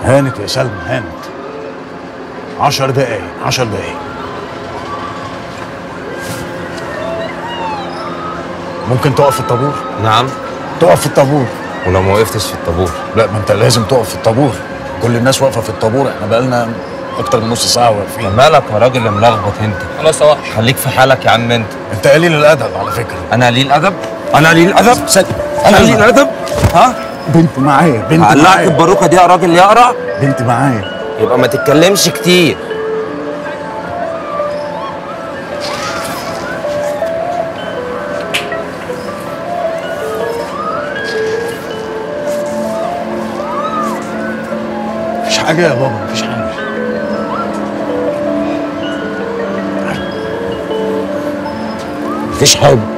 هانت يا سلمى هانت عشر دقايق عشر دقايق ممكن تقف في الطابور نعم تقف في الطابور ولو ما وقفتش في الطابور لا ما انت لازم تقف في الطابور كل الناس واقفه في الطابور احنا بقالنا اكتر من نص ساعه واقفين مالك يا راجل ملخبط انت خلاص يا وحش خليك في حالك يا عم انت انت قليل الادب على فكره انا قليل ادب انا قليل ادب سد انا قليل ادب ها بنت معايا بنت علقك معايا الباروكه دي يا راجل يقرا بنت معايا يبقى ما تتكلمش كتير مفيش حاجه يا بابا مفيش حاجه مفيش حاجه